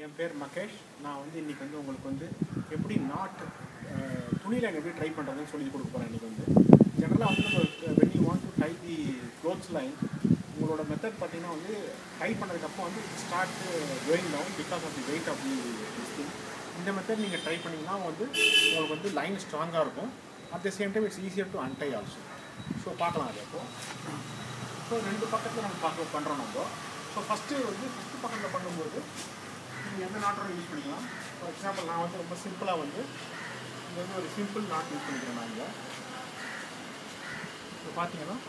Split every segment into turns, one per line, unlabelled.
என் பேர் மகேஷ் நான் வந்து இன்னைக்கு வந்து உங்களுக்கு வந்து எப்படி நாட் துணியில் எப்படி ட்ரை பண்ணுறதுன்னு சொல்லி கொடுக்க போகிறேன் இன்னைக்கு வந்து ஜெனரலாக வந்து நம்ம when you want to tie the clothes line உங்களோட மெத்தட் பார்த்தீங்கன்னா வந்து டை பண்ணதுக்கப்புறம் வந்து start going down because of the weight of the thing இந்த மெத்தட் நீங்கள் ட்ரை பண்ணிங்கன்னா வந்து உங்களுக்கு வந்து லைன் ஸ்ட்ராங்காக இருக்கும் at the same time it's easier to untie also so பார்க்கலாம் அது அப்போ ஸோ ரெண்டு பக்கத்தில் நம்ம பார்க்க பண்ணுறோம் நம்ம ஸோ ஃபஸ்ட்டு வந்து ஃபஸ்ட்டு பக்கத்தில் பண்ணும்போது நீங்கள் எந்த நாட்டோட யூஸ் பண்ணிக்கலாம் ஃபார் எக்ஸாம்பிள் நான் வந்து ரொம்ப சிம்பிளாக வந்து இது வந்து ஒரு சிம்பிள் நாட் யூஸ் பண்ணிக்கிறேன் நான் இங்கே இப்போ பார்த்தீங்கன்னா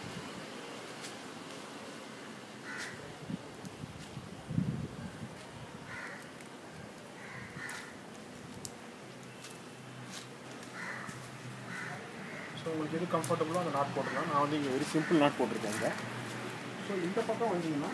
ஸோ உங்களுக்கு எது கம்ஃபர்டபுளோ அந்த நாட் போட்டுக்கலாம் நான் வந்து இங்கே ஒரு சிம்பிள் நாட் போட்டிருக்கேன் இங்கே ஸோ இந்த பக்கம் வந்தீங்கன்னா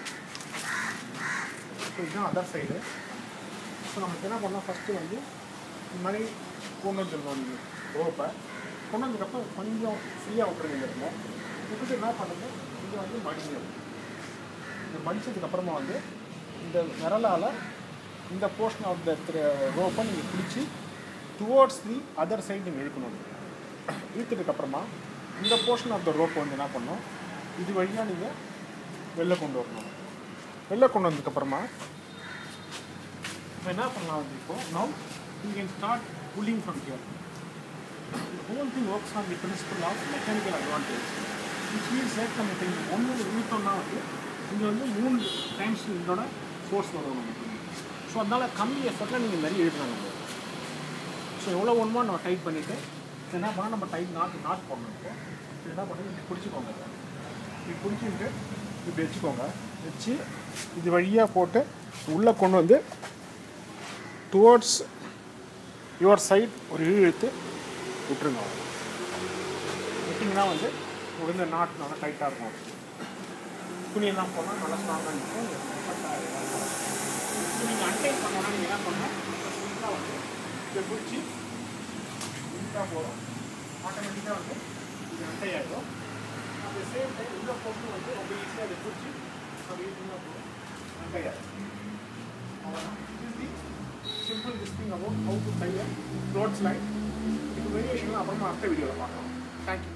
ஸோ இதுதான் அதர் சைடு ஸோ நமக்கு என்ன பண்ணலாம் ஃபஸ்ட்டு வந்து இந்த மாதிரி கொண்டு வந்துடணும் நீங்கள் ரோப்பை கொண்டு வந்ததுக்கப்புறம் கொஞ்சம் ஃப்ரீயாக விட்டுருங்க இந்த இடத்துல விட்டுட்டு என்ன பண்ணுங்க இங்கே வந்து மடிஞ்சிடும் இந்த மடிச்சதுக்கப்புறமா வந்து இந்த விரலால் இந்த போர்ஷன் ஆஃப் த ரோப்பை நீங்கள் பிடிச்சி டுவோர்ட்ஸ் தி அதர் சைடு நீங்கள் இழுக்கணும் இழுத்ததுக்கப்புறமா இந்த போர்ஷன் ஆஃப் த ரோப்பை வந்து என்ன பண்ணணும் இது வழியாக நீங்கள் வெளில கொண்டு வரணும் வெளில கொண்டு வந்ததுக்கப்புறமா இப்போ என்ன பண்ணலாம் வந்து இப்போ now you can start pulling from here whole thing works on the principle of mechanical advantage which means let நம்ம இப்போ இங்கே ஒன்று இழுத்தோம்னா வந்து இங்கே வந்து மூணு டைம்ஸ் இதோட ஃபோர்ஸ் வரும் நமக்கு ஸோ அதனால் கம்மி எஃபர்ட்டில் நீங்கள் நிறைய எழுதலாம் நம்ம ஸோ எவ்வளோ ஒன்றுமோ நம்ம டைட் பண்ணிவிட்டு என்ன பண்ணால் நம்ம டைட் நாட் நாட் போடணும் இப்போ இது என்ன பண்ணுறது இப்படி பிடிச்சிக்கோங்க இதை. இப்படி பிடிச்சிட்டு இப்படி வச்சுக்கோங்க வச்சு இது வழியாக போட்டு உள்ளே கொண்டு வந்து டுவோர்ட்ஸ் யுவர் சைட் ஒரு இழு இழுத்து விட்டுருங்க அவ்வளோ. விட்டிங்கன்னா வந்து உடனே நாட் நல்லா டைட்டாக இருக்கும் துணியெல்லாம் போனால் நல்லா ஸ்ட்ராங்காக இருக்கும் நீங்கள் அன்டைட் பண்ணோன்னா நீங்கள் என்ன பண்ணணும் ஸ்வீட்டாக வந்து இதை பிடிச்சி ஸ்வீட்டாக போகிறோம் ஆட்டோமேட்டிக்காக வந்து இது அன்டை ஆகிடும் அட் த சேம் டைம் இந்த பொண்ணு வந்து ரொம்ப ஈஸியாக அதை பிடிச்சி அப்படி இருந்தால் போதும் அன்டை ஆகிடும் அவ்வளோதான் இது the simple this thing about how to tie a clothes line இது வேரியேஷன் அப்புறமா அடுத்த வீடியோவில் பார்க்கலாம் தேங்க்யூ